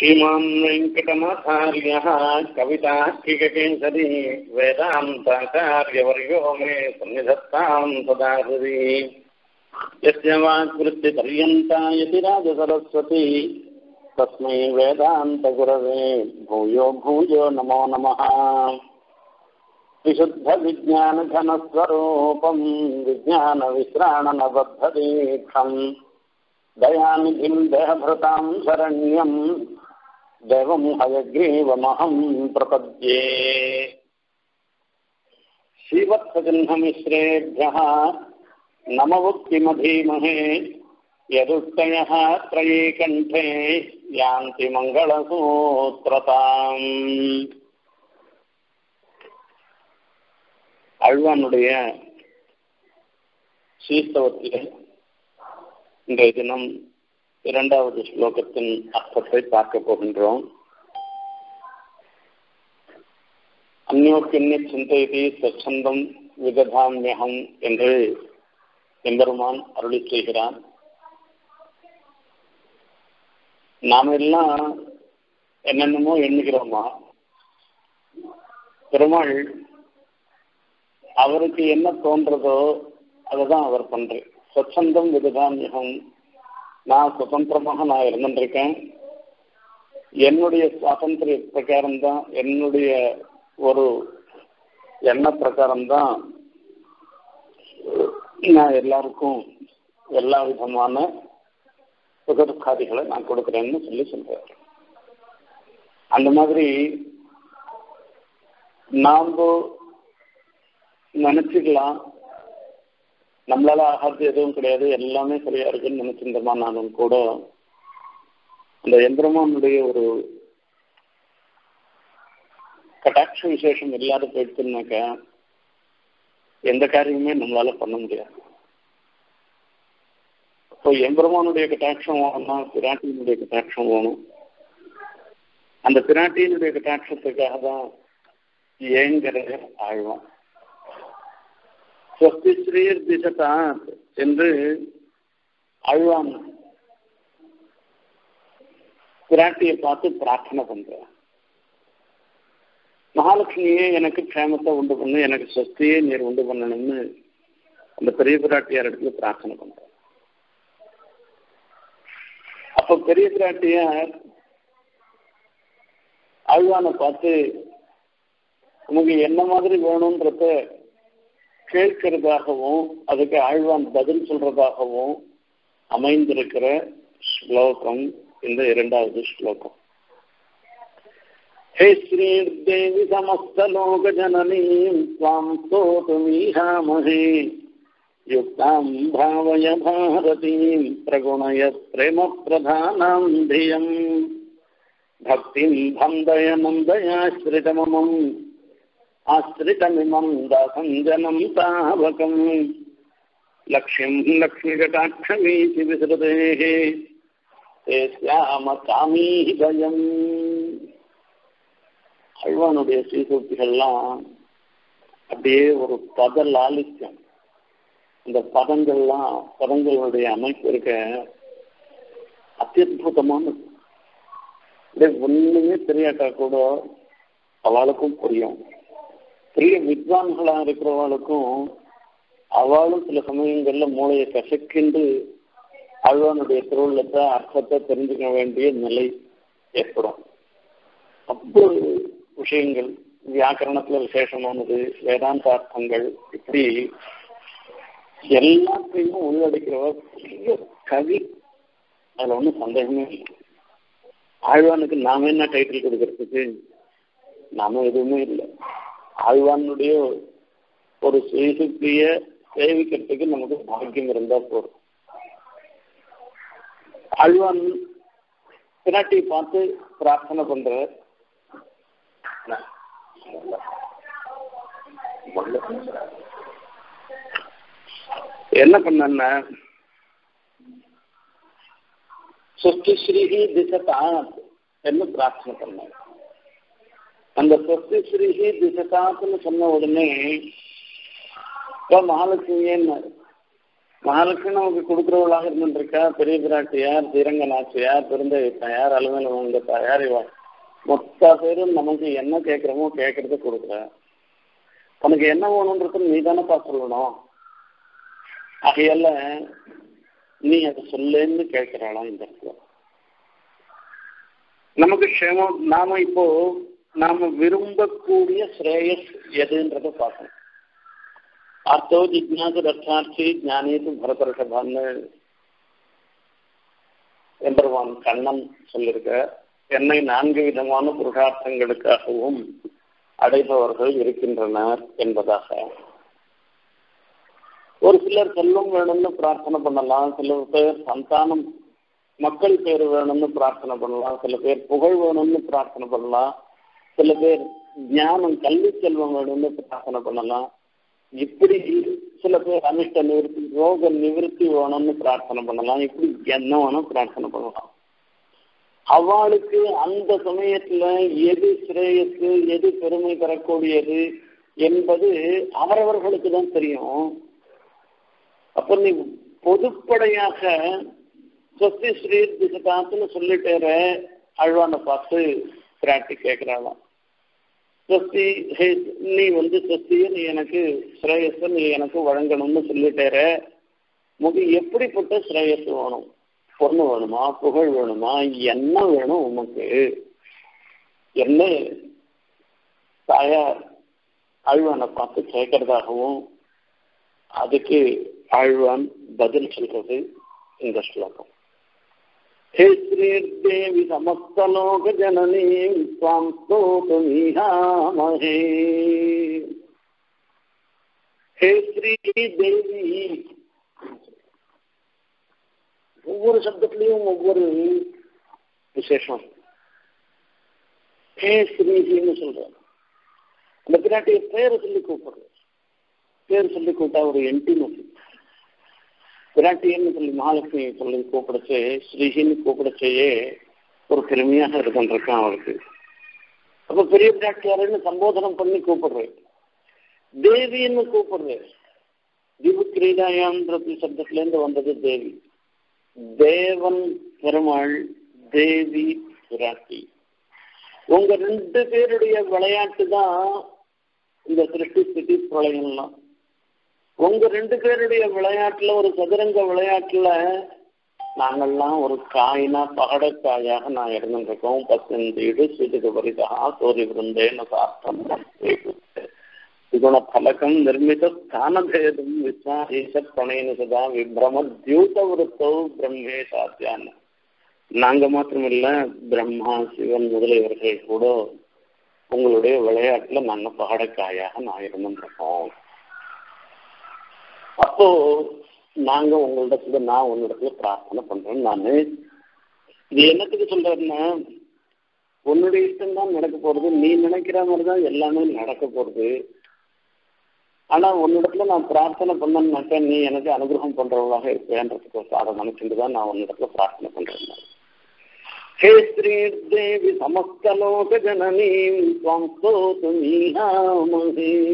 श्रीमान् वेङ्कटनाथार्यः कवितार्किककेसरी वेदान्ताचार्यवर्यो मे सन्निधत्ताम् सदा हृदि यस्य वाक्वृत्तिपर्यन्ता यति राजसरस्वती तस्मै वेदान्तगुरवे भूयो भूयो नमो नमः विशुद्धविज्ञानघनस्वरूपम् विज्ञानविश्राणनबद्धदीक्षम् दयानिधिम् देहभृताम् शरण्यम् देवम् हयग्रीवमहम् प्रपद्ये श्रीवत्सचिह्नमिश्रेभ्यः नमवुक्तिमधीमहे यदुक्तयः त्रयी कण्ठे यान्ति மங்களசூத்திரதாம் அழ்வானுடைய ஸ்ரீஸ்தவத்திலே இன்றைய தினம் இரண்டாவது ஸ்லோகத்தின் அர்த்தத்தை பார்க்க போகின்றோம் அந்யோக்கிய சிந்தைதி சச்சந்தம் விததாமியகம் என்று எம்பெருமான் அருளி செய்கிறான் நாம எல்லாம் என்னென்னமோ எண்ணுகிறோமா பெருமாள் அவருக்கு என்ன தோன்றதோ அதுதான் அவர் பண்றேன் சொச்சந்தம் விததாமியகம் நான் சுதந்திரமாக நான் இருந்துருக்கேன் என்னுடைய சுவாதந்திரிய பிரகாரம் தான் என்னுடைய ஒரு எண்ண பிரகாரம் தான் நான் எல்லாருக்கும் எல்லா விதமான சுகதுக்காதிகளை நான் கொடுக்குறேன்னு சொல்லி சொல்றேன் அந்த மாதிரி நாம் நினைச்சுக்கலாம் நம்மளால ஆகாது எதுவும் கிடையாது எல்லாமே சரியா இருக்குன்னு நினைச்சிருந்தோமானாலும் கூட அந்த எந்திரமானுடைய ஒரு கட்டாட்ச விசேஷம் இல்லாத போயிடுச்சுனாக்க எந்த காரியமுமே நம்மளால பண்ண முடியாது இப்போ எம்பெருமானுடைய கட்டாட்சம் வேணும்னா பிராட்டியினுடைய கட்டாட்சம் வேணும் அந்த பிராட்டியினுடைய கட்டாட்சத்துக்காக தான் ஏங்கிற ஆழ்வான் ஸ்வஸ்தி ஸ்ரீர் திசதாத் என்று அழ்வான் பிராட்டியை பார்த்து பிரார்த்தனை பண்றான் மகாலட்சுமியே எனக்கு க்ஷேமத்தை உண்டு பண்ணு எனக்கு ஸ்வஸ்தியே நீர் உண்டு பண்ணணும்னு அந்த பெரிய பிராட்டியார் இடத்துல பிரார்த்தனை பண்றான் அப்ப பெரிய பிராட்டியார் அழ்வானை பார்த்து உனக்கு என்ன மாதிரி வேணும்ன்றத கேட்கிறதாகவும் அதுக்கு ஆழ்வான் பதில் சொல்றதாகவும் அமைந்திருக்கிற ஸ்லோகம் இந்த இரண்டாவது ஸ்லோகம் ஹே ஸ்ரீதேவி சமஸ்தலோக ஜனனீம் ஸ்வாம் ஸ்தோதுமீஹாமஹே युक्तां भावय भारतीं प्रगुणय प्रेमप्रधानां धियम् भक्तिं भन्दय नन्दयाश्रितममम् आश्रितमिमं दासञ्जनं तावकम् लक्ष्यं लक्ष्मीकटाक्षमीति विसृतेः ते ஸ்யாம காமீதயம் அழ்வானுடைய ஸ்ரீசூக்திகள்லாம் அப்படியே ஒரு பத லாலித்யம் இந்த பதங்கள்லாம் பதங்களுடைய அமைப்பு இருக்க அத்தியுதமானது ஒண்ணுமே தெரியாட்டா கூட அவளுக்கும் புரியும் பெரிய வித்வான்களா இருக்கிறவளுக்கும் அவளும் சில சமயங்கள்ல மூளையை கசக்கின்று அழ்வானுடைய திருவுள்ளத்தை அர்த்தத்தை தெரிஞ்சுக்க வேண்டிய நிலை ஏற்படும் அவ்வளவு விஷயங்கள் வியாக்கரணத்துல விசேஷமானது வேதாந்தார்த்தங்கள் இப்படி எல்லாத்தையும் உள்ளடக்கிறவர் பெரிய கவி அதுல ஒன்றும் சந்தேகமே இல்லை ஆழ்வானுக்கு நாம என்ன டைட்டில் கொடுக்கறதுக்கு நாம எதுவுமே இல்லை ஆழ்வானுடைய ஒரு சுயசுக்திய சேவிக்கிறதுக்கு நமக்கு பாக்கியம் இருந்தா போதும் ஆழ்வான் பிராட்டியை பார்த்து பிரார்த்தனை பண்ற என்ன பண்ண சொஸ்தி ஸ்ரீஹி திசதாத் என்று பிரார்த்தனை பண்ண அந்த சொஸ்தி ஸ்ரீஹி திசதாத்னு சொன்ன உடனே இப்போ மகாலட்சுமியன்னு மகாலட்சுமி நமக்கு கொடுக்குறவளாக இருந்துருக்கா பெரிய பிராட்டியார் ஸ்ரீரங்க நாச்சியார் பிறந்த தாயார் அலுவலகம் வந்த தாயார் இவ மொத்த பேரும் நமக்கு என்ன கேட்குறோமோ கேட்கறத கொடுக்குற உனக்கு என்ன வேணுன்றது நீ தானேப்பா சொல்லணும் ஆகையால நீ அதை சொல்லேன்னு கேட்கிறாளாம் இந்த இடத்துல நமக்கு க்ஷேமம் நாம இப்போ நாம விரும்பக்கூடிய ஸ்ரேயஸ் எதுன்றத பார்க்கணும் அர்த்தோ ஜிக்னாசு ரத்தார்த்தி ஞானேது பரதர்ஷபான்னு எம்பெருமான் கண்ணன் சொல்லியிருக்க என்னை நான்கு விதமான புருஷார்த்தங்களுக்காகவும் அடைபவர்கள் இருக்கின்றனர் என்பதாக ஒரு சிலர் செல்வம் வேணும்னு பிரார்த்தனை பண்ணலாம் சில பேர் சந்தானம் மக்கள் பேர் வேணும்னு பிரார்த்தனை பண்ணலாம் சில பேர் புகழ் வேணும்னு பிரார்த்தனை பண்ணலாம் சில பேர் ஞானம் கல்வி செல்வம் வேணும்னு பிரார்த்தனை பண்ணலாம் இப்படி சில பேர் அனிஷ்ட நிவர்த்தி ரோக நிவர்த்தி வேணும்னு பிரார்த்தனை பண்ணலாம் இப்படி என்ன வேணும் பிரார்த்தனை பண்ணலாம் அவளுக்கு அந்த சமயத்துல எது சிரேயத்து எது பெருமை தரக்கூடியது என்பது அவரவர்களுக்கு தான் தெரியும் அப்ப நீ பொதுப்படையாக சொத்தி ஸ்ரீ திசகாத்துன்னு சொல்லிட்டேற அழ்வானை பார்த்து பிராட்டி கேட்கிறாளாம் சொஸ்தி ஹே நீ வந்து சொஸ்திய நீ எனக்கு ஸ்ரேயஸ நீ எனக்கு வழங்கணும்னு சொல்லிட்டேற முக எப்படிப்பட்ட ஸ்ரேயஸ் வேணும் பொண்ணு வேணுமா புகழ் வேணுமா என்ன வேணும் உனக்கு என்ன தாயார் ஆழ்வானை பார்த்து கேட்கறதாகவும் அதுக்கு ஆழ்வான் பதில் சொல்றது இந்த ஸ்லோகம் हे श्रीर्देवि समस्तलोकजननीं त्वां स्तोतुमीहामहे हे ஸ்ரீதேவி ஒவ்வொரு சப்தத்திலையும் ஒவ்வொரு விசேஷம் ஹே ஸ்ரீஜின்னு சொல்றாரு அந்த பிராட்டிய பேரை சொல்லி கூப்பிடுறது பேர் சொல்லி கூப்பிட்டா ஒரு என்டிமசி பிராட்டின்னு சொல்லி மகாலட்சுமி சொல்லி கூப்பிடுச்சு ஸ்ரீஹின்னு கூப்பிடுச்சேயே ஒரு பெருமையாக இருக்கின்றிருக்கான் அவருக்கு அப்ப பெரிய பிராட்டியாருன்னு சம்போதனம் பண்ணி கூப்பிடுறேன் தேவின்னு கூப்பிடுறேன் திவு கிரீடாயான்றது சப்தத்துல இருந்து வந்தது தேவி தேவன் பெருமாள் தேவி பிராட்டி உங்க ரெண்டு பேருடைய விளையாட்டு தான் இந்த சிருஷ்டி ஸ்திதி பிரளயம்லாம் உங்க ரெண்டு பேருடைய விளையாட்டுல ஒரு சதுரங்க விளையாட்டுல நாங்கள்லாம் ஒரு காயினா பகடக்காயாக நான் இருந்துருக்கோம் பசந்தீடு சிறிது வரிதா சோரி விருந்தேன சாஸ்திரம் குண பலகம் நிர்மித ஸ்தானபேதம் விஸ்வாச பிரணயன சதா விப்ரம தியூத விருத்தோ பிரம்மே சாத்தியான நாங்க மாத்திரமில்ல பிரம்மா சிவன் முதலியவர்கள் கூட உங்களுடைய விளையாட்டுல நாங்க பகடக்காயாக நான் இருந்துருக்கோம் அப்போ நாங்க உங்களிடத்துல நான் உன்னிடத்துல பிரார்த்தனை பண்றேன் நானு இது என்னத்துக்கு சொல்றேன்னா உன்னுடைய இஷ்டம் தான் நடக்க போறது நீ நினைக்கிற மாதிரி தான் எல்லாமே நடக்க போறது ஆனா உன்னிடத்துல நான் பிரார்த்தனை பண்ணேன்னாக்கா நீ எனக்கு அனுகிரகம் பண்றவளாக இருப்பேன்றதுக்கு அதை நினைச்சுட்டு தான் நான் உன்னிடத்துல பிரார்த்தனை பண்றேன் ஹே ஸ்ரீ தேவி சமஸ்தலோக ஜனனீம் துவம் ஸ்தோத்துமீஹாமஹே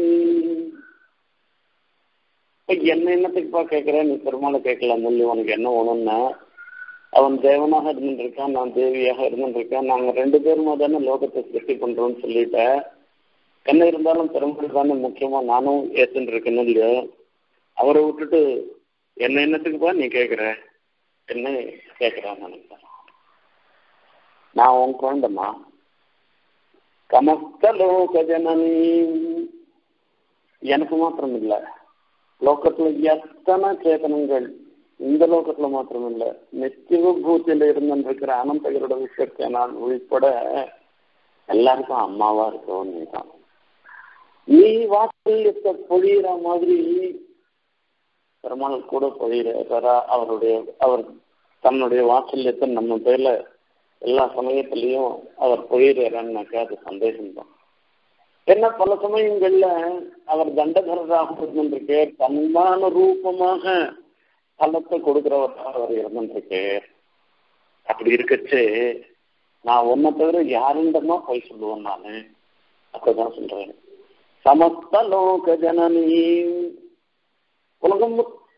என்ன என்னத்துக்குப்பா கேட்குற நீ பெருமாளை கேட்கலாம் சொல்லி உனக்கு என்ன வேணும்னா அவன் தேவனாக இருந்துருக்கான் நான் தேவியாக இருந்துருக்கேன் நாங்கள் ரெண்டு பேருமா தானே லோகத்தை சிருஷ்டி பண்றோம்னு சொல்லிட்டேன் என்ன இருந்தாலும் பெருமாள் தானே முக்கியமா நானும் ஏத்துட்டு இருக்கேன்னு இல்லையோ அவரை விட்டுட்டு என்ன என்னத்துக்குப்பா நீ கேட்குற என்ன கேட்குறான்னு நினைக்கிறேன் நான் உன் குழந்தைமா கமஸ்த லோக ஜனனி எனக்கு மாத்திரம் இல்லை லோகத்துல எத்தனை சேதனங்கள் இந்த லோகத்துல மாத்திரம் இல்ல நித்திய பூத்தியில இருந்துருக்கிற அனந்தகரோட விஷயத்தை நான் உள்பட எல்லாருக்கும் அம்மாவா இருக்கவும் நீ தான் நீ வாத்சல்யத்தை பொழியிற மாதிரி பெருமாள் கூட பொழியிறாரா அவருடைய அவர் தன்னுடைய வாத்சல்யத்தை நம்ம பேர்ல எல்லா சமயத்திலையும் அவர் பொழியிறாருன்னாக்கா அது சந்தேகம்தான் என்ன பல சமயங்கள்ல அவர் தண்டதரராக இருந்திருக்கு தன்மான ரூபமாக பலத்தை கொடுக்கிறவராக அவர் இருந்திருக்கு அப்படி இருக்கச்சு நான் ஒன்ன தவிர யாருண்டமா போய் சொல்லுவேன் நானு அப்பதான் சொல்றேன் சமஸ்த லோக ஜனனி உலகம்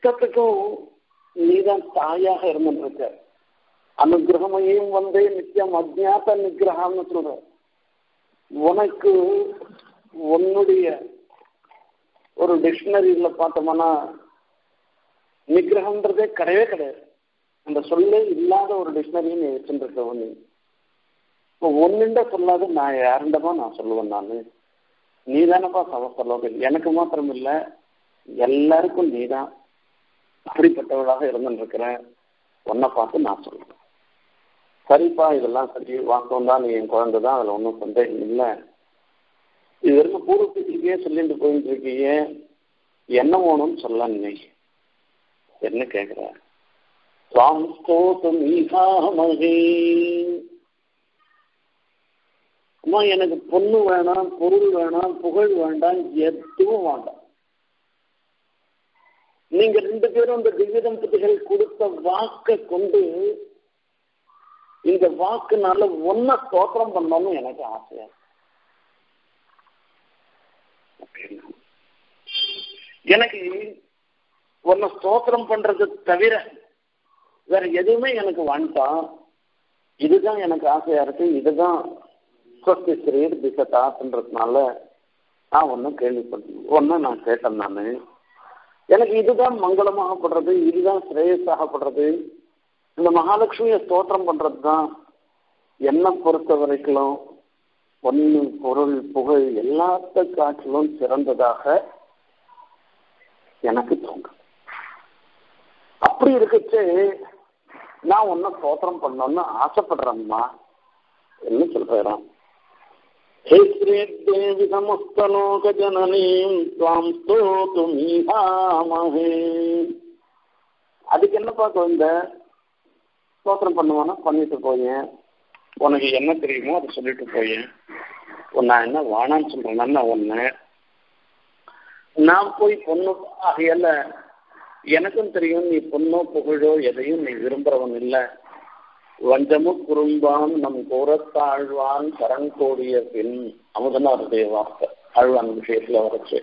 மொத்தத்துக்கும் நீதான் தாயாக இருந்துருக்க அனுகிரகமையும் வந்தே நித்தியம் அஜ்ஞாத நிகிரகம்னு சொல்ற உனக்கு உன்னுடைய ஒரு டிக்ஷனரியில பார்த்தோம்னா நிகிரகம்ன்றதே கிடையவே கிடையாது அந்த சொல்லே இல்லாத ஒரு டிக்ஷனரியை நீ வச்சுருக்க ஒன்று இப்போ ஒன்றுண்ட சொல்லாத நான் யாருண்டமா நான் சொல்லுவேன் நான் நீ தானப்பா சமஸ்தலோகம் எனக்கு மாத்திரம் இல்லை எல்லாருக்கும் நீ தான் அப்படிப்பட்டவளாக இருந்துருக்கிறேன் உன்னை பார்த்து நான் சொல்றேன் சரிப்பா இதெல்லாம் சரி வாக்கம் தான் நீ என் குழந்தை தான் அதில் ஒன்றும் சந்தேகம் இல்லை இது வரைக்கும் பூர்வத்துக்கே சொல்லிட்டு போயிட்டு இருக்கீங்க என்ன வேணும்னு சொல்ல நீ என்ன கேட்குற சுவாம் ஸ்தோத்தம் ஈகாமகே அம்மா எனக்கு பொண்ணு வேணாம் பொருள் வேணாம் புகழ் வேண்டாம் எதுவும் வேண்டாம் நீங்க ரெண்டு பேரும் இந்த திவ்ய தம்பதிகள் கொடுத்த வாக்கை கொண்டு இந்த வாக்குனால ஒன்ன ஸ்தோத்திரம் பண்ணணும்னு எனக்கு ஆசையா எனக்கு ஒன்ன ஸ்தோத்திரம் பண்றது தவிர வேற எதுவுமே எனக்கு வேண்டாம் இதுதான் எனக்கு ஆசையா இருக்கு இதுதான் ஸ்வஸ்தி ஸ்ரீர் திசதாத்ன்றதுனால நான் ஒன்றும் கேள்விப்பட்டேன் ஒன்று நான் கேட்டேன் நான் எனக்கு இதுதான் மங்களமாகப்படுறது இதுதான் சிரேயஸாகப்படுறது இந்த மகாலட்சுமியை ஸ்தோத்திரம் பண்றது தான் என்னை பொறுத்த வரைக்கும் பொண்ணு பொருள் புகழ் எல்லாத்த காட்டிலும் சிறந்ததாக எனக்கு தோன்றும் அப்படி இருக்கச்சு நான் ஒன்ன ஸ்தோத்திரம் பண்ணணும்னு ஆசைப்படுறேம்மா என்ன சொல்றேன் ஹே ஸ்ரீதேவி சமஸ்தலோக ஜனனீம் துவாம் ஸ்தோத்துமீஹாமஹே அதுக்கு என்னப்பா குழந்த ஸ்தோத்திரம் பண்ணுவானா பண்ணிட்டு போயேன் உனக்கு என்ன தெரியுமோ அதை சொல்லிட்டு போயேன் நான் என்ன வானான்னு சொல்றேன் ஒன்று நான் போய் பொண்ணு ஆகையால எனக்கும் தெரியும் நீ பொண்ணோ புகழோ எதையும் நீ விரும்புறவன் இல்லை வஞ்சமு குறும்பான் நம் கூறத்தாழ்வான் கரங்கோடிய பின் அமுதனாருடைய வார்த்தை ஆழ்வான் விஷயத்துல வரச்சு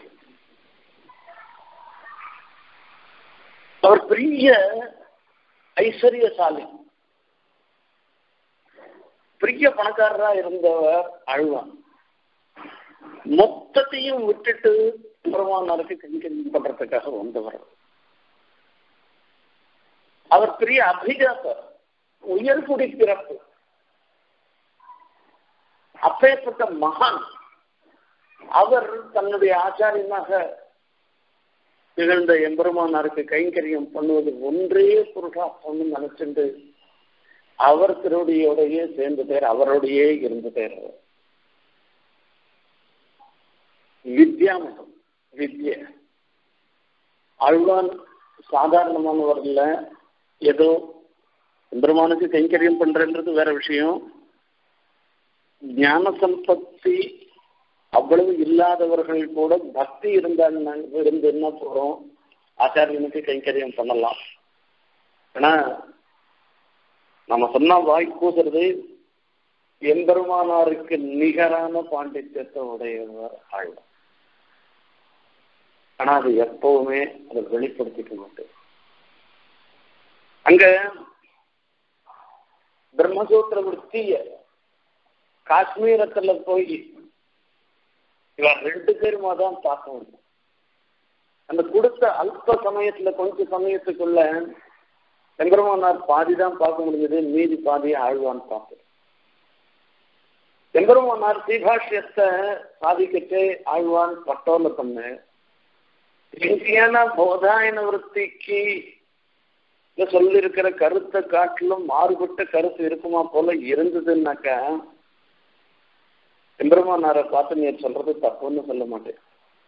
அவர் பெரிய ஐஸ்வர்யசாலி பெரிய பணக்காரரா இருந்தவர் அழுவான் மொத்தத்தையும் விட்டுட்டு பெருமானாருக்கு கைங்கரியம் பண்றதுக்காக வந்தவர் அவர் பெரிய அபிஜாத்தர் உயர்குடி பிறப்பு அப்பேற்பட்ட மகான் அவர் தன்னுடைய ஆச்சாரியனாக திகழ்ந்த எம்பெருமானாருக்கு கைங்கரியம் பண்ணுவது ஒன்றே புருஷார்த்தம்னு நினைச்சுட்டு அவர் திருவடியோடையே சேர்ந்து பேர் அவரோடையே இருந்து பேர் வித்யாமகம் வித்ய அழ்வான் சாதாரணமானவர் இல்ல ஏதோ பெருமானுக்கு கைங்கரியம் பண்றன்றது வேற விஷயம் ஞான சம்பத்தி அவ்வளவு இல்லாதவர்கள் கூட பக்தி இருந்தாங்க இருந்துன்னா போறோம் ஆச்சாரியனுக்கு கைங்கரியம் பண்ணலாம் ஏன்னா நம்ம சொன்னா வாய் கூசுறது எம்பெருமானாருக்கு நிகரான பாண்டித்யத்தை உடையவர் ஆழ்வார் ஆனா அது எப்பவுமே அதை வெளிப்படுத்திக்க மாட்டேன் அங்க பிரம்மசூத்திர விற்த்திய காஷ்மீரத்துல போய் இவன் ரெண்டு பேருமா தான் பார்க்க முடியும் அந்த கொடுத்த அல்ப சமயத்துல கொஞ்ச சமயத்துக்குள்ள எம்பெருமானார் பாதி தான் பார்க்க முடிஞ்சது மீதி பாதியை ஆழ்வான்னு பார்த்தேன் எம்பெருமானார் ஸ்ரீபாஷ்யத்தை சாதிக்கச்சே ஆழ்வான் பட்டோல பண்ணு எங்கேயான போதாயன விற்த்திக்கு சொல்லிருக்கிற கருத்தை காட்டிலும் மாறுபட்ட கருத்து இருக்குமா போல இருந்ததுன்னாக்கா எம்பெருமானாரை பார்த்து நீர் சொல்றது தப்புன்னு சொல்ல மாட்டேன்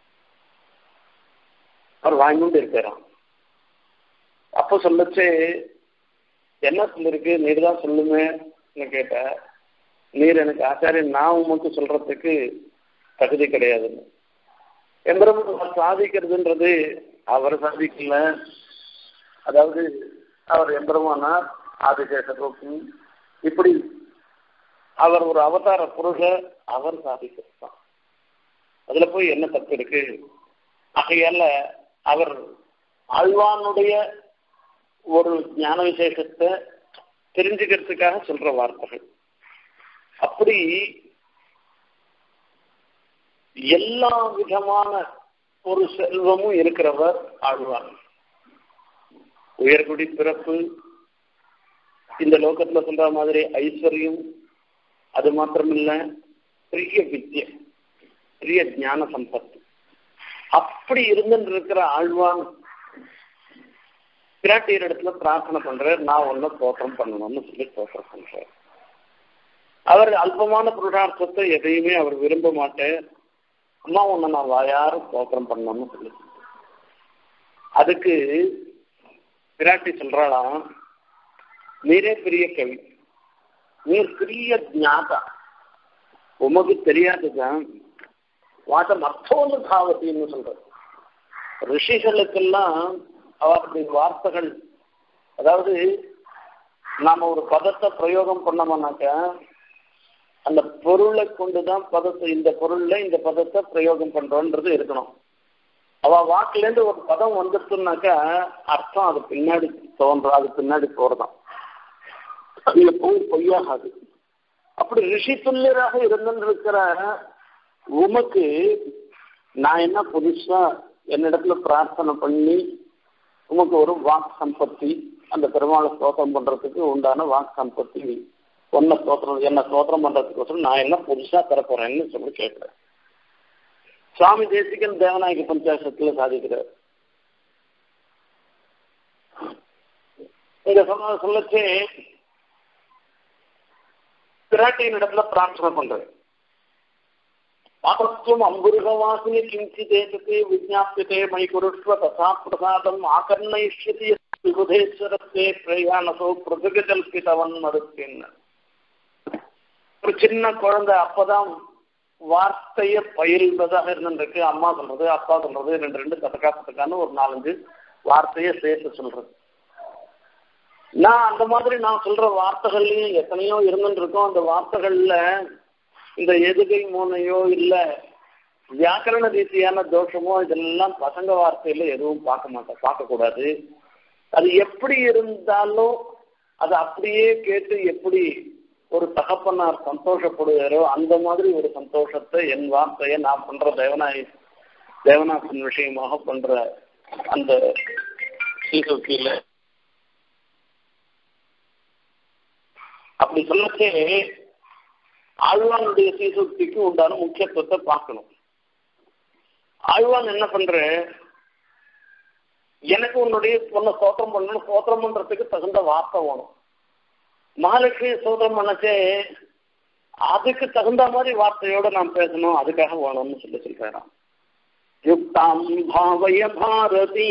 அவர் வாங்கிட்டு இருக்கிறான் அப்போ சொல்லச்சு என்ன சொல்லிருக்கு நீர் தான் சொல்லுமே கேட்ட நீர் எனக்கு ஆச்சாரியன் நான் உமக்கு சொல்றதுக்கு தகுதி கிடையாதுன்னு எம்பெருமான் சாதிக்கிறதுன்றது அவர் சாதிக்கல அதாவது அவர் எம்பெருமானார் ஆதிசேஷரோக்கும் இப்படி அவர் ஒரு அவதார புருஷ அவர் சாதிக்கிறார் அதுல போய் என்ன தப்பு இருக்கு ஆகையால அவர் ஆழ்வானுடைய ஒரு ஞான விசேஷத்தை தெரிஞ்சுக்கிறதுக்காக சொல்ற வார்த்தைகள் அப்படி எல்லா விதமான ஒரு செல்வமும் இருக்கிறவர் ஆழ்வார் உயர்குடி பிறப்பு இந்த லோகத்துல சொல்ற மாதிரி ஐஸ்வர்யம் அது மாத்திரமில்ல பெரிய வித்யை பெரிய ஞான சம்பத்து அப்படி இருந்துட்டு இருக்கிற ஆழ்வான் பிராட்டியர் இடத்துல பிரார்த்தனை பண்றார் நான் ஒன்னு தோற்றம் பண்ணணும்னு சொல்லி தோற்றம் பண்றார் அவர் அல்பமான புருஷார்த்தத்தை எதையுமே அவர் விரும்ப மாட்டேன் அம்மா உன்னை நான் வாயார தோற்றம் பண்ணணும்னு சொல்லி அதுக்கு பிராட்டி சொல்றாளாம் நீரே பெரிய கவி நீர் பெரிய ஜாதா உமக்கு தெரியாதுதான் வாட்டம் அர்த்தோன்னு தாவத்தின்னு சொல்ற ரிஷிகளுக்கெல்லாம் அவருடைய வார்த்தைகள் அதாவது நாம ஒரு பதத்தை பிரயோகம் பண்ணோம்னாக்க அந்த பொருளை கொண்டுதான் பதத்தை இந்த பொருள்ல இந்த பதத்தை பிரயோகம் பண்றோன்றது இருக்கணும் அவ வாக்குல இருந்து ஒரு பதம் வந்துட்டுனாக்கா அர்த்தம் அது பின்னாடி தோன்றும் அது பின்னாடி போறதான் அது எப்பவும் பொய்யாகாது அப்படி ரிஷி துல்லியராக இருந்திருக்கிற உமக்கு நான் என்ன புதுசா என்னிடத்துல பிரார்த்தனை பண்ணி உமக்கு ஒரு வாக் சம்பத்தி அந்த பெருமாளை ஸ்தோத்திரம் பண்றதுக்கு உண்டான வாக் சம்பத்தி ஒன்ன ஸ்தோத்திரம் என்ன ஸ்தோத்திரம் பண்றதுக்கோசரம் நான் என்ன புதுசா தர போறேன்னு சொல்லி கேட்கிறேன் சுவாமி தேசிகன் தேவநாயக பஞ்சாசத்துல சாதிக்கிறார் இங்க சொன்ன சொல்லச்சு பிராட்டியின் இடத்துல பிரார்த்தனை பண்றேன் பாபத்துவம் அம்புருகவாசினி கிஞ்சிதேதே விஜாபியதே மை குருஷ்வ ததா பிரசாதம் ஆகர்ணயிஷ்யதி விபுதேஸ்வரத்தே பிரயாணசோ பிரதுகல்பிதவன் மறுத்தேன் ஒரு சின்ன குழந்தை அப்பதான் வார்த்தைய பயில்வதாக இருந்துருக்கு அம்மா சொல்றது அப்பா சொல்றது ரெண்டு ரெண்டு கதக்கா கதக்கான்னு ஒரு நாலஞ்சு வார்த்தைய சேர்த்து சொல்றது நான் அந்த மாதிரி நான் சொல்ற வார்த்தைகள்லயும் எத்தனையோ இருந்துட்டு இருக்கோம் அந்த வார்த்தைகள்ல இந்த எதுகை மூனையோ இல்ல வியாக்கரண ரீதியான தோஷமோ இதெல்லாம் பசங்க வார்த்தையில எதுவும் பார்க்க மாட்டேன் பார்க்க கூடாது அது எப்படி இருந்தாலும் அது அப்படியே கேட்டு எப்படி ஒரு தகப்பனார் சந்தோஷப்படுவாரோ அந்த மாதிரி ஒரு சந்தோஷத்தை என் வார்த்தையை நான் பண்ற தேவநாய் தேவநாசன் விஷயமாக பண்ற அந்த சீசோக்கியில அப்படி சொல்லச்சே ஆழ்வானுடைய சீசுக்திக்கு உண்டான முக்கியத்துவத்தை பார்க்கணும் ஆழ்வான் என்ன பண்ற எனக்கு உன்னுடைய பொண்ணை சோத்திரம் பண்ணணும் சோத்திரம் பண்றதுக்கு தகுந்த வார்த்தை வேணும் மகாலட்சுமி சோதரம் பண்ணச்சே அதுக்கு தகுந்த மாதிரி வார்த்தையோட நான் பேசணும் அதுக்காக வேணும்னு சொல்லி சொல்றாராம் யுக்தாம் பாவய பாரதி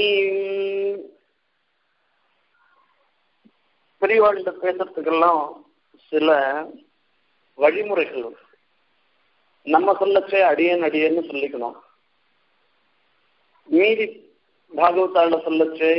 பெரியவாழ்கிட்ட பேசுறதுக்கெல்லாம் சில வழிமுறைகள் உண்டு. நம்ம சொல்லச்சே அடியேன் அடியேன்னு சொல்லிக்கணும் மீதி பாகவத்தாள சொல்லச்சே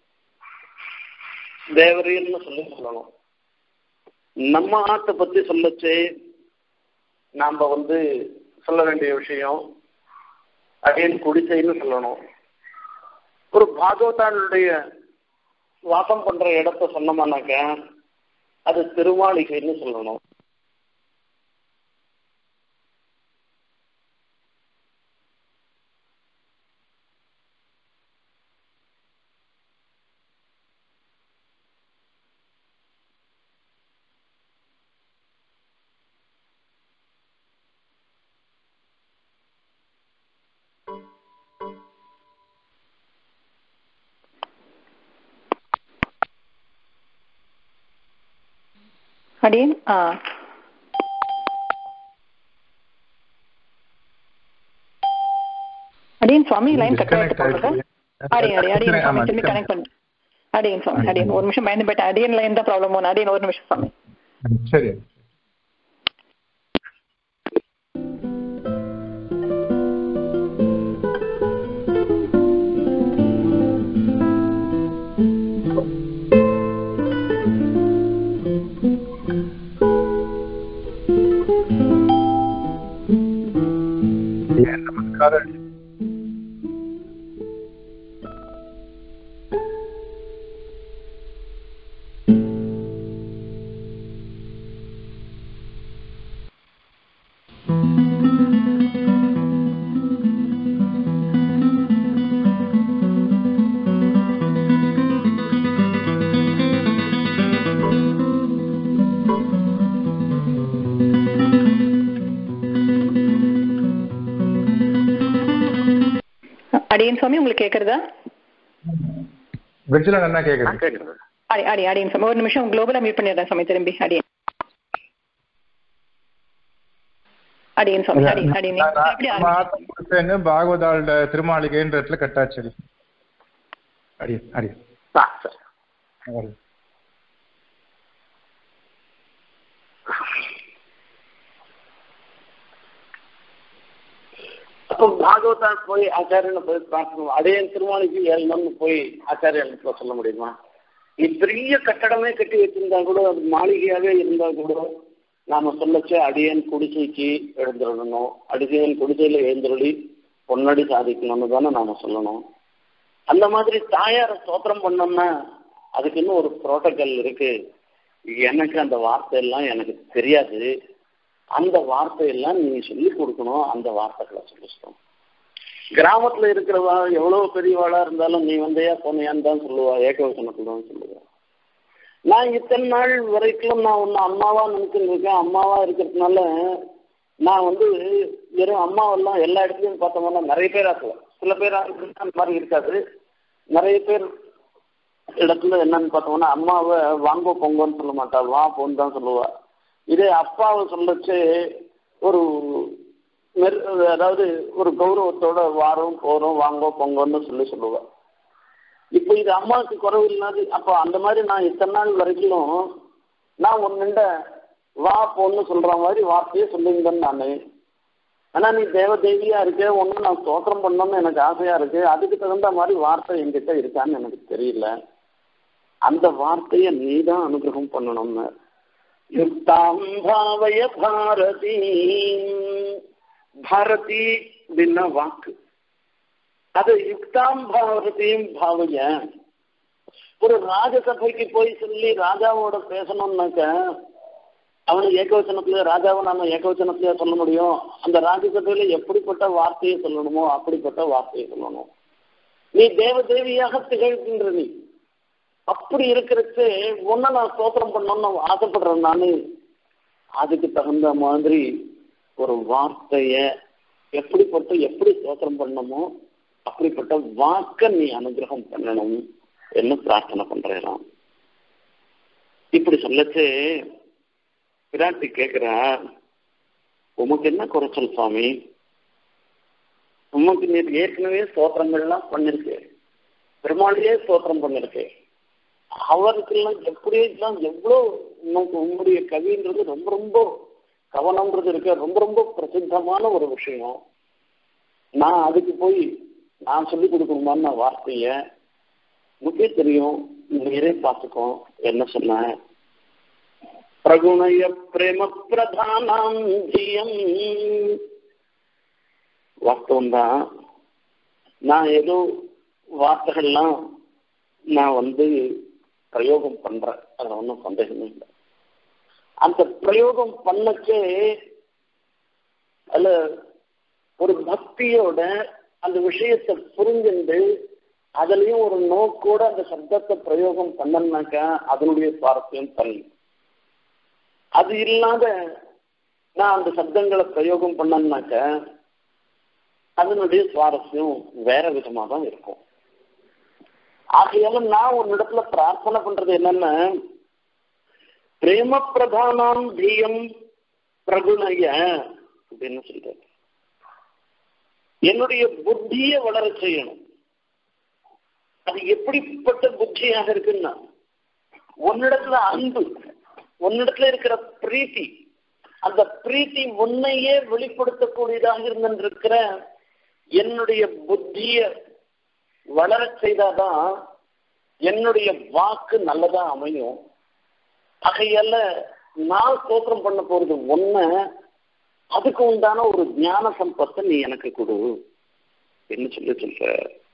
தேவரீர்னு சொல்லி சொல்லணும் நம்ம ஆட்டை பத்தி சொல்லச்சே நாம வந்து சொல்ல வேண்டிய விஷயம் அடியன் குடிசைன்னு சொல்லணும் ஒரு பாகவத்தாளுடைய வாசம் பண்ற இடத்த சொன்னோம்னாக்க அது திருமாளிகைன்னு சொல்லணும் அடியேன் ஆ அடியேன் சுவாமி லைன் கட் ஆயிட்டு போகுது அடியேன் அடியேன் அடியேன் சுவாமி திரும்பி கனெக்ட் பண்ணு அடியேன் சுவாமி அடியேன் ஒரு நிமிஷம் பயந்து போயிட்டேன் அடியன் லைன் தான் ப்ராப்ளம் ஒன்று அடியேன் ஒரு நிமிஷம் சுவாமி சரி ನಮಸ್ಕಾರ அடியன் சுவாமி உங்களுக்கு கேக்குறதா பிரிட்ஜில் நல்லா கேட்குது கேட்குறது அடி அடி அடியன் சுவாமி ஒரு நிமிஷம் குளோபலா மீட் பண்ணிடுறேன் சுவாமி திரும்பி அடியன் அடியன் சுவாமி அடி அடியன் எப்படி ஆரம்பிச்சு பாகவதாளோட திருமாளிகைன்ற இடத்துல கட்டாச்சு அடி அடி ஆ சரி அடி அப்போ பாகவதா போய் ஆச்சாரியனை போய் பிரார்த்தனை அடையன் திருமாளிக்கு ஏழு போய் ஆச்சாரியனுக்கு சொல்ல முடியுமா நீ பெரிய கட்டடமே கட்டி வச்சிருந்தா கூட அது மாளிகையாவே இருந்தா கூட நாம சொல்லச்சே அடியன் குடிசைக்கு எழுந்திரணும் அடியன் குடிசையில எழுந்திரொழி பொன்னடி சாதிக்கணும்னு தானே நாம சொல்லணும் அந்த மாதிரி தாயார ஸ்தோத்திரம் பண்ணோம்னா அதுக்கு இன்னும் ஒரு புரோட்டோகால் இருக்கு எனக்கு அந்த வார்த்தையெல்லாம் எனக்கு தெரியாது அந்த வார்த்தையெல்லாம் நீ சொல்லி கொடுக்கணும் அந்த வார்த்தைகளை சொல்லணும் கிராமத்துல இருக்கிறவா எவ்வளவு பெரியவாளா இருந்தாலும் நீ வந்தையா போனியான்னு தான் சொல்லுவா ஏகவசனத்துல தான் சொல்லுவா நான் இத்தனை நாள் வரைக்கும் நான் ஒன்னு அம்மாவா நினைச்சுட்டு இருக்கேன் அம்மாவா இருக்கிறதுனால நான் வந்து வெறும் அம்மாவெல்லாம் எல்லா இடத்துலயும் பார்த்தோம்னா நிறைய பேர் ஆக்கலாம் சில பேர் அந்த மாதிரி இருக்காது நிறைய பேர் இடத்துல என்னன்னு பார்த்தோம்னா அம்மாவை வாங்கோ பொங்கன்னு சொல்ல மாட்டா வா போன்னு தான் சொல்லுவா இதே அப்பாவை சொல்லச்சு ஒரு மெர் அதாவது ஒரு கௌரவத்தோட வாரம் போறோம் வாங்கோ பொங்கன்னு சொல்லி சொல்லுவா இப்போ இது அம்மாவுக்கு குறவு இல்லாது அப்போ அந்த மாதிரி நான் இத்தனை நாள் வரைக்கும் நான் ஒன்னுண்ட வா போன்னு சொல்ற மாதிரி வார்த்தையே சொல்லியிருந்தேன் நான் ஆனா நீ தேவதேவியா இருக்க ஒன்னும் நான் ஸ்தோத்திரம் பண்ணணும்னு எனக்கு ஆசையா இருக்கு அதுக்கு தகுந்த மாதிரி வார்த்தை என்கிட்ட இருக்கான்னு எனக்கு தெரியல அந்த வார்த்தையை நீ தான் அனுகிரகம் பண்ணணும்னு யுக்தாம் பாவய பாரதி பாரதி அப்படின்னா வாக்கு அது யுக்தாம் பாரதியும் பாவைய ஒரு ராஜசபைக்கு போய் சொல்லி ராஜாவோட பேசணும்னாக்க அவனு ஏகவச்சனத்துல ராஜாவை நாம ஏகவச்சனத்திலேயே சொல்ல முடியும் அந்த ராஜசபையில எப்படிப்பட்ட வார்த்தையை சொல்லணுமோ அப்படிப்பட்ட வார்த்தையை சொல்லணும் நீ தேவ தேவியாக திகழ்கின்ற நீ அப்படி இருக்கிறச்சு ஒன்ன நான் ஸ்தோத்திரம் பண்ணணும்னு ஆசைப்படுறேன் நானு அதுக்கு தகுந்த மாதிரி ஒரு வார்த்தைய எப்படிப்பட்ட எப்படி ஸ்தோத்திரம் பண்ணணுமோ அப்படிப்பட்ட வாக்க நீ அனுகிரகம் பண்ணணும் என்று பிரார்த்தனை பண்றேன் இப்படி சொல்லச்சு பிராட்டி கேட்கிறா உமக்கு என்ன குறைச்சல் சுவாமி உமக்கு நீ ஏற்கனவே ஸ்தோத்திரங்கள்லாம் பண்ணிருக்கு பெருமாளையே ஸ்தோத்திரம் பண்ணிருக்கு அவருக்கெல்லாம் எப்படியெல்லாம் எவ்வளோ உனக்கு உங்களுடைய கவின்றது ரொம்ப ரொம்ப கவனம்ன்றது இருக்க ரொம்ப ரொம்ப பிரசித்தமான ஒரு விஷயம் நான் அதுக்கு போய் நான் சொல்லி கொடுக்கணுமான்னு நான் வார்த்தைய உனக்கே தெரியும் நீரே பார்த்துக்கோ என்ன சொன்னேன் பிரகுணய பிரேம பிரதானம் ஜியம் வாஸ்தவம் தான் நான் ஏதோ வார்த்தைகள்லாம் நான் வந்து பிரயோகம் பண்றேன் அதுல ஒன்றும் சந்தேகமே இல்லை அந்த பிரயோகம் பண்ணச்சே அதுல ஒரு பக்தியோட அந்த விஷயத்தை புரிஞ்சுண்டு அதுலயும் ஒரு நோக்கோட அந்த சப்தத்தை பிரயோகம் பண்ணனாக்க அதனுடைய சுவாரஸ்யம் தனி அது இல்லாத நான் அந்த சப்தங்களை பிரயோகம் பண்ணனாக்க அதனுடைய சுவாரஸ்யம் வேற விதமா தான் இருக்கும் ஆகையால நான் ஒரு இடத்துல பிரார்த்தனை பண்றது என்னன்னா பிரேம பிரதானாம் தீயம் பிரகுணய அப்படின்னு சொல்றாரு என்னுடைய புத்தியை வளர செய்யணும் அது எப்படிப்பட்ட புத்தியாக இருக்குன்னா உன்னிடத்துல அன்பு உன்னிடத்துல இருக்கிற பிரீத்தி அந்த பிரீத்தி உன்னையே வெளிப்படுத்தக்கூடியதாக இருந்திருக்கிற என்னுடைய புத்திய வளர செய்தாதான் என்னுடைய வாக்கு நல்லதா அமையும் ஆகையால நான் ஸ்தோத்திரம் பண்ண போறது ஒண்ணு அதுக்கு உண்டான ஒரு ஞான சம்பத்தை நீ எனக்கு கொடு என்ன சொல்லி சொல்ற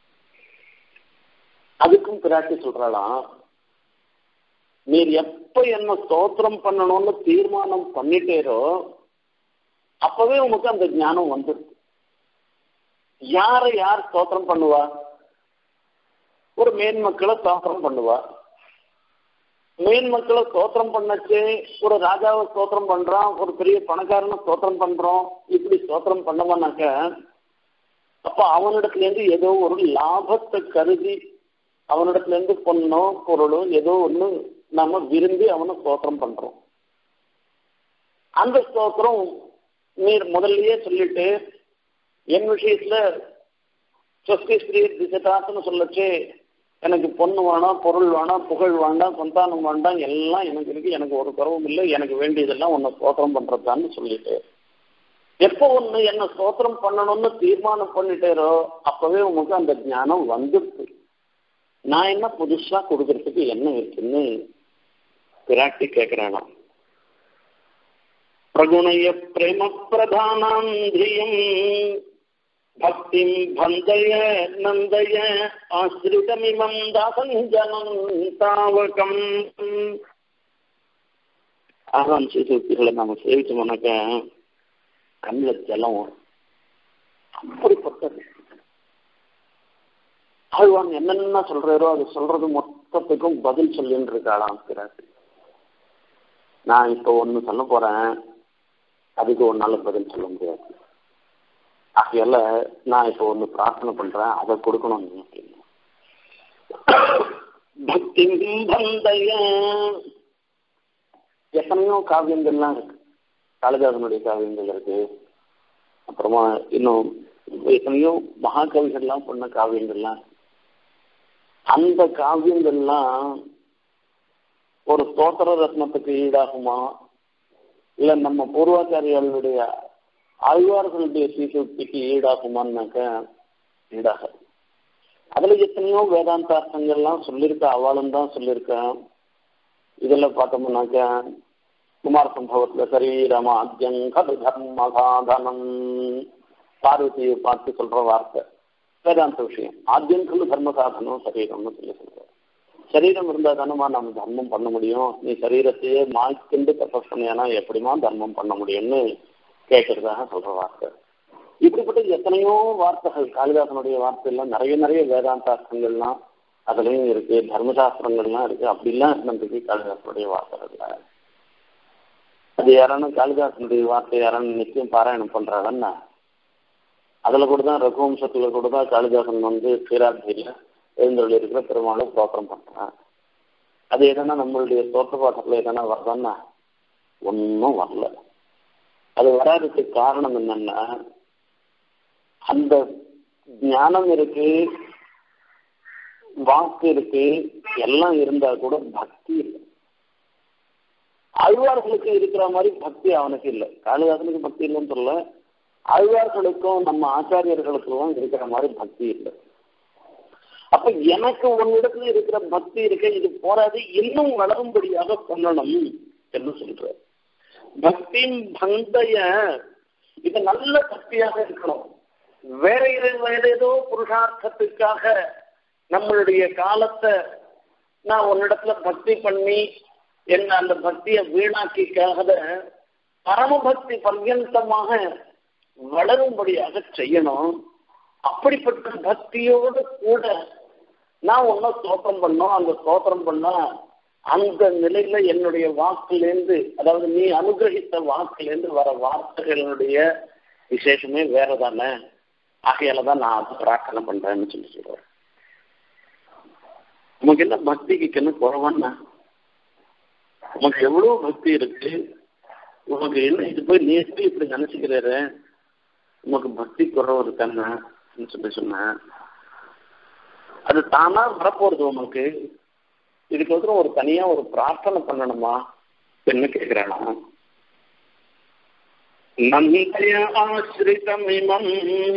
அதுக்கும் பிராட்டி சொல்றாளாம் நீர் எப்ப என்ன ஸ்தோத்திரம் பண்ணணும்னு தீர்மானம் பண்ணிட்டேரோ அப்பவே உனக்கு அந்த ஞானம் வந்துருக்கு யாரை யார் ஸ்தோத்திரம் பண்ணுவா ஒரு மேன்மக்களை ஸ்தோத்திரம் பண்ணுவா மேன்மக்களை ஸ்தோத்திரம் பண்ணச்சு ஒரு ராஜாவை ஸ்தோத்திரம் பண்றான் ஒரு பெரிய பணக்காரனை ஸ்தோத்திரம் பண்றோம் இப்படி ஸ்தோத்திரம் பண்ணவனாக்க அப்ப அவனிடத்துல இருந்து ஏதோ ஒரு லாபத்தை கருதி அவனிடத்துல இருந்து பொண்ணோ பொருளோ ஏதோ ஒண்ணு நாம விரும்பி அவனை ஸ்தோத்திரம் பண்றோம் அந்த ஸ்தோத்திரம் நீர் முதல்லயே சொல்லிட்டு என் விஷயத்துல சொஸ்தி ஸ்ரீ திசதாசன்னு சொல்லச்சு எனக்கு பொண்ணு வேணாம் பொருள் வேணாம் புகழ் வேண்டாம் சந்தானம் வேண்டாம் எல்லாம் எனக்கு இருக்கு எனக்கு ஒரு குறவும் இல்லை எனக்கு வேண்டியதெல்லாம் உன்னை ஸ்தோத்திரம் பண்றதான்னு சொல்லிட்டு எப்போ ஒண்ணு என்ன ஸ்தோத்திரம் பண்ணணும்னு தீர்மானம் பண்ணிட்டேரோ அப்பவே உனக்கு அந்த ஞானம் வந்துடுது நான் என்ன புதுசா கொடுக்கறதுக்கு என்ன இருக்குன்னு பிராட்டி கேட்கிறானா பிரகுணய பிரேம பிரதானாம் திரியம் பக்திம் பந்தய நந்தய ஆசிரிதமிமம் தாசஞ்சனம் தாவகம் ஆறாம் சீசூக்திகளை நாம சேவிச்சோம்னாக்க கண்ணில் ஜலம் வரும் அப்படிப்பட்டது ஆழ்வான் என்னென்ன சொல்றாரோ அது சொல்றது மொத்தத்துக்கும் பதில் சொல்லின்னு இருக்காளாம் பிராட்டி நான் இப்போ ஒண்ணு சொல்ல போறேன் அதுக்கு ஒன்னால பதில் சொல்ல முடியாது ஆகையால நான் இப்போ ஒண்ணு பிரார்த்தனை பண்றேன் அதை கொடுக்கணும் நீ அப்படின்னு பக்தி பந்தய எத்தனையோ காவியங்கள்லாம் இருக்கு காளிதாசனுடைய காவியங்கள் இருக்கு அப்புறமா இன்னும் எத்தனையோ மகாகவிகள்லாம் பண்ண காவியங்கள்லாம் அந்த காவியங்கள்லாம் ஒரு ஸ்தோத்திர ரத்னத்துக்கு ஈடாகுமா இல்ல நம்ம பூர்வாச்சாரியாளுடைய ஆழ்வார்களுடைய சீசுக்திக்கு ஈடாகுமான்னாக்க ஈடாகாது அதுல எத்தனையோ வேதாந்தார்த்தங்கள்லாம் சொல்லியிருக்க அவளும் தான் சொல்லியிருக்கேன் இதெல்லாம் பார்த்தோம்னாக்க குமார சம்பவத்துல சரீரமா அத்தியங்கது தர்ம சாதனம் பார்வதியை பார்த்து சொல்ற வார்த்தை வேதாந்த விஷயம் ஆத்தியங்கது தர்ம சாதனம் சரீரம்னு சொல்லி சொல்ற சரீரம் இருந்தா தானமா நம்ம தர்மம் பண்ண முடியும் நீ சரீரத்தையே மாய்க்கிண்டு தபஸ் பண்ணியானா எப்படிமா தர்மம் பண்ண முடியும்னு கேட்கறதாக சொல்ற வார்த்தை இப்படிப்பட்ட எத்தனையோ வார்த்தைகள் காளிதாசனுடைய வார்த்தையெல்லாம் நிறைய நிறைய வேதாந்தார்த்தங்கள்லாம் அதுலயும் இருக்கு தர்மசாஸ்திரங்கள்லாம் இருக்கு அப்படிலாம் இருந்திருக்கு காளிதாசனுடைய வார்த்தைகள்ல அது யாரானு காளிதாசனுடைய வார்த்தை யாரானு நிச்சயம் பாராயணம் பண்றாங்கன்னா அதுல கூட தான் ரகுவம்சத்துல கூட தான் காளிதாசன் வந்து சீராப்தியில எழுந்தொழி இருக்கிற பெருமாளை ஸ்தோத்திரம் பண்றான் அது எதனா நம்மளுடைய தோற்ற பாட்டத்துல எதனா வருதான்னா ஒன்றும் வரல அது வராததுக்கு காரணம் என்னன்னா அந்த ஞானம் இருக்கு வாக்கு இருக்கு எல்லாம் இருந்தா கூட பக்தி இல்லை ஆழ்வார்களுக்கு இருக்கிற மாதிரி பக்தி அவனுக்கு இல்லை காளிதாசனுக்கு பக்தி இல்லைன்னு சொல்ல ஆழ்வார்களுக்கும் நம்ம ஆச்சாரியர்களுக்கும் இருக்கிற மாதிரி பக்தி இல்லை அப்ப எனக்கு உன்னிடத்துல இருக்கிற பக்தி இருக்க இது போராது இன்னும் வளரும்படியாக பண்ணணும் என்று சொல்ற பக்தி பந்தைய இது நல்ல பக்தியாக இருக்கணும் வேற வேற ஏதோ புருஷார்த்தத்துக்காக நம்மளுடைய காலத்தை நான் உன்னிடத்துல பக்தி பண்ணி என்ன அந்த பக்தியை வீணாக்கிக்காக பரமபக்தி பர்யந்தமாக வளரும்படியாக செய்யணும் அப்படிப்பட்ட பக்தியோடு கூட நான் ஒன்னும் ஸ்தோத்திரம் பண்ணோம் அந்த ஸ்தோத்திரம் பண்ணா அந்த நிலையில என்னுடைய வாக்குலேருந்து அதாவது நீ அனுகிரகித்த வாக்குலேருந்து வர வார்த்தைகளுடைய விசேஷமே வேற தானே ஆகையால தான் நான் அதை பிரார்த்தனை பண்றேன்னு சொல்லி சொல்றேன் உனக்கு என்ன பக்திக்கு என்ன குறவான்னா உனக்கு எவ்வளவு பக்தி இருக்கு உனக்கு என்ன இது போய் நீ எப்படி இப்படி நினைச்சுக்கிறாரு உனக்கு பக்தி குறவு இருக்கான்னு சொல்லி சொன்னேன் அது தானா வரப்போறது உனக்கு இதுக்கு வந்து ஒரு தனியா ஒரு பிரார்த்தனை பண்ணணுமா என்ன கேட்கிறானா நந்தய ஆசிரிதம் இமம்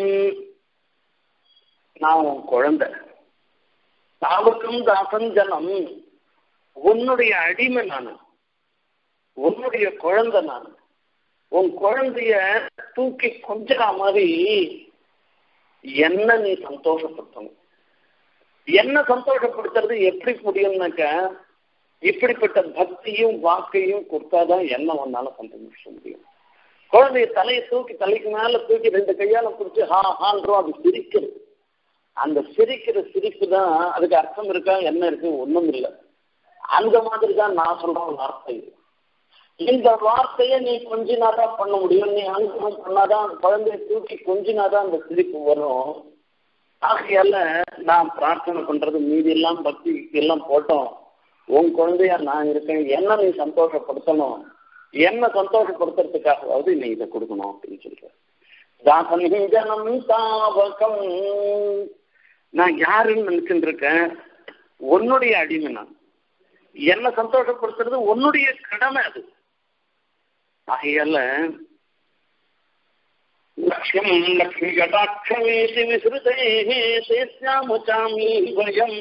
நான் உன் குழந்தை தாவுக்கும் தாசஞ்சனம் உன்னுடைய அடிமை நான் உன்னுடைய குழந்தை நான் உன் குழந்தைய தூக்கி கொஞ்சரா மாதிரி என்ன நீ சந்தோஷப்படுத்தணும் என்ன சந்தோஷப்படுத்துறது எப்படி முடியும்னாக்க இப்படிப்பட்ட பக்தியும் வாக்கையும் கொடுத்தாதான் என்ன ஒன்னால சந்தோஷ முடியும் குழந்தைய தலையை தூக்கி தலைக்கு மேல தூக்கி ரெண்டு கையால பிடிச்சி ஹா ஹான்றோம் அது சிரிக்கிறது அந்த சிரிக்கிற சிரிப்பு தான் அதுக்கு அர்த்தம் இருக்கா என்ன இருக்கு ஒண்ணும் இல்லை அந்த மாதிரி தான் நான் சொல்ற வார்த்தை இந்த வார்த்தையை நீ கொஞ்சினாதான் பண்ண முடியும் நீ அனுகிரகம் பண்ணாதான் குழந்தைய தூக்கி கொஞ்சினாதான் அந்த சிரிப்பு வரும் ஆகையால நான் பிரார்த்தனை பண்றது மீதி எல்லாம் பக்தி எல்லாம் போட்டோம் உன் குழந்தையா நான் இருக்கேன் என்ன நீ சந்தோஷப்படுத்தணும் என்ன சந்தோஷப்படுத்துறதுக்காகவாவது நீ இதை கொடுக்கணும் அப்படின்னு சொல்ற தாசன் ஜனம் தாவகம் நான் யாருன்னு நினைச்சுட்டு இருக்கேன் உன்னுடைய அடிமை நான் என்ன சந்தோஷப்படுத்துறது உன்னுடைய கடமை அது ஆகையால லட்சியம் லக்ஷ்மி கடாட்சமேசி விசிறுதே தேசியாமுச்சாமி பயம்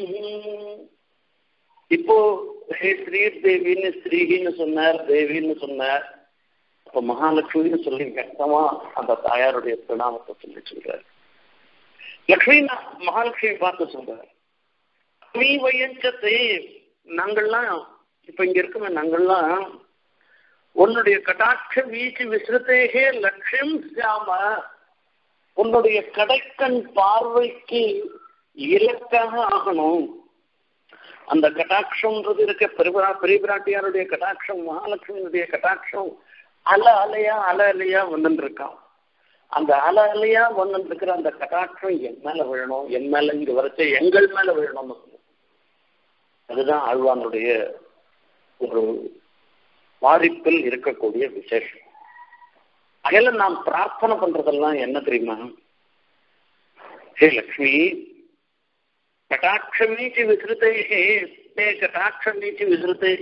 இப்போ ஹே ஸ்ரீ தேவின்னு ஸ்ரீகின்னு சொன்னார் தேவின்னு சொன்னார் அப்ப மகாலட்சுமின்னு சொல்லி கட்டமா அந்த தாயாருடைய பிரணாமத்தை சொல்லி சொல்றாரு லக்ஷ்மி மகாலட்சுமி பார்த்து சொல்றாரு நீ வையஞ்சத்தை நாங்கள்லாம் இப்ப இங்க இருக்கோமே நாங்கள்லாம் உன்னுடைய கடாட்ச வீச்சு விசிறத்தேகே லட்சியம் சாம உன்னுடைய கடைக்கண் பார்வைக்கு இலக்காக ஆகணும் அந்த கட்டாட்சம்ன்றது இருக்க பெருபரா பெரிய பிராட்டியாருடைய கட்டாட்சம் மகாலட்சுமியுடைய கட்டாட்சம் அல அலையா அல அலையா வந்துட்டு இருக்கான் அந்த அல அலையா வந்துட்டு இருக்கிற அந்த கட்டாட்சம் என் மேல விழணும் என் மேல இங்க வரைச்ச எங்கள் மேல விழணும்னு அதுதான் ஆழ்வானுடைய ஒரு வாரிப்பில் இருக்கக்கூடிய விசேஷம் அதில் நாம் பிரார்த்தனை பண்றதெல்லாம் என்ன தெரியுமா ஹே லக்ஷ்மி கட்டாட்சமீச்சு விசிறுத்தை ஹே கட்டாட்சமீச்சு விசிறுத்தை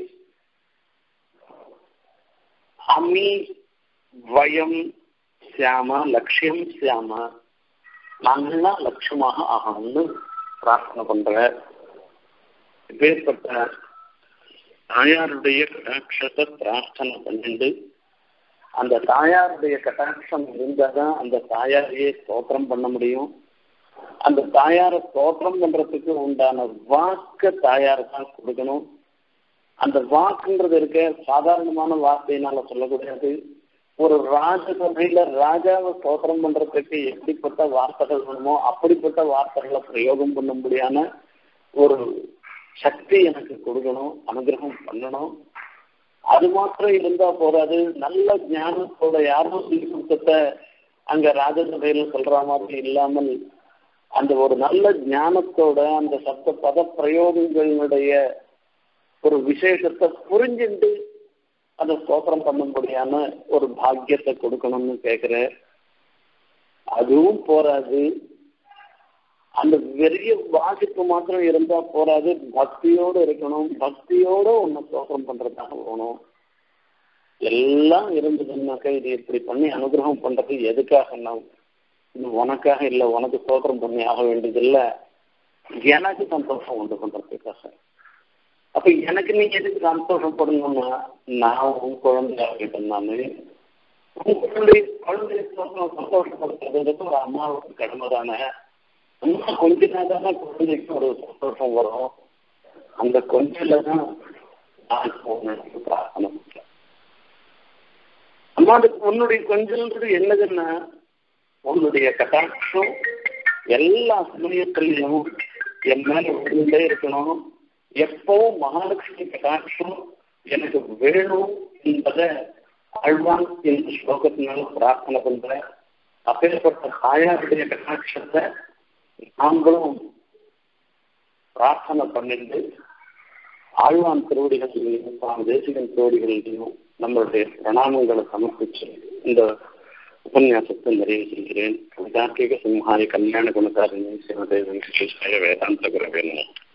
அமி வயம் சியாம லட்சியம் சியாம நாங்கள்லாம் லட்சியமாக ஆகணும்னு பிரார்த்தனை பண்ற இப்பேற்பட்ட தாயாருடைய கட்டாட்சத்தை பிரார்த்தனை பண்ணிண்டு அந்த தாயாருடைய கட்டாட்சம் இருந்தாதான் அந்த தாயாரையே ஸ்தோத்திரம் பண்ண முடியும் அந்த தாயாரை ஸ்தோத்திரம் பண்றதுக்கு உண்டான வாக்க தாயார் தான் கொடுக்கணும் அந்த வாக்குன்றது இருக்க சாதாரணமான வார்த்தையினால சொல்லக்கூடாது ஒரு ராஜசபையில ராஜாவை ஸ்தோத்திரம் பண்றதுக்கு எப்படிப்பட்ட வார்த்தைகள் வேணுமோ அப்படிப்பட்ட வார்த்தைகளை பிரயோகம் பண்ணும்படியான ஒரு சக்தி எனக்கு கொடுக்கணும் அனுகிரகம் பண்ணணும் அது மாத்திரம் இருந்தா போறாது நல்ல ஞானத்தோட யாரும் கொடுத்த அங்க ராஜசபையில சொல்ற மாதிரி இல்லாமல் அந்த ஒரு நல்ல ஞானத்தோட அந்த சப்த பத பிரயோகங்களுடைய ஒரு விசேஷத்தை புரிஞ்சுட்டு அதை ஸ்தோத்திரம் பண்ணும்படியான ஒரு பாக்கியத்தை கொடுக்கணும்னு கேட்கிற அதுவும் போராது அந்த பெரிய வாசிப்பு மாத்திரம் இருந்தா போராது பக்தியோடு இருக்கணும் பக்தியோட உன்னை ஸ்தோத்திரம் பண்றதாக போகணும் எல்லாம் இருந்ததுன்னாக்கா இது இப்படி பண்ணி அனுகிரகம் பண்றது எதுக்காக நான் உனக்காக இல்லை உனக்கு ஸ்தோத்திரம் பண்ணி ஆக வேண்டியது இல்லை எனக்கு சந்தோஷம் உண்டு பண்றதுக்காக அப்ப எனக்கு நீ எதுக்கு சந்தோஷப்படணும்னா நான் உன் குழந்தையாகிட்டேன் நானு உன் குழந்தை குழந்தை சந்தோஷப்படுத்துறதுக்கு ஒரு அம்மாவுக்கு கடமை தானே அம்மா கொஞ்ச தானே குழந்தைக்கு ஒரு சந்தோஷம் வரும் அந்த கொஞ்சல தான் நான் உனக்கு பிரார்த்தனை பண்றேன் அம்மா உன்னுடைய கொஞ்சல்ன்றது என்னதுன்னா உன்னுடைய கட்டாட்சம் எல்லா சமயத்திலையும் என் மேல விழுந்தே இருக்கணும் எப்பவும் மகாலட்சுமி கட்டாட்சம் எனக்கு வேணும் என்பதை அழ்வான் இந்த ஸ்லோகத்தினால பிரார்த்தனை பண்றேன் அப்பேற்பட்ட தாயாருடைய கட்டாட்சத்தை நாங்களும் பிரார்த்தனை பண்ணிட்டு ஆழ்வான் திருவடிகளிலையும் சுவாமி தேசிகன் திருவடிகளிலையும் நம்மளுடைய பிரணாமங்களை சமர்ப்பிச்சு இந்த உபன்யாசத்தை நிறைவு செய்கிறேன் கவிதார்க்கிக சிம்ஹாரி கல்யாண குணசாரிணி சிவதேவன் வேதாந்த குரவே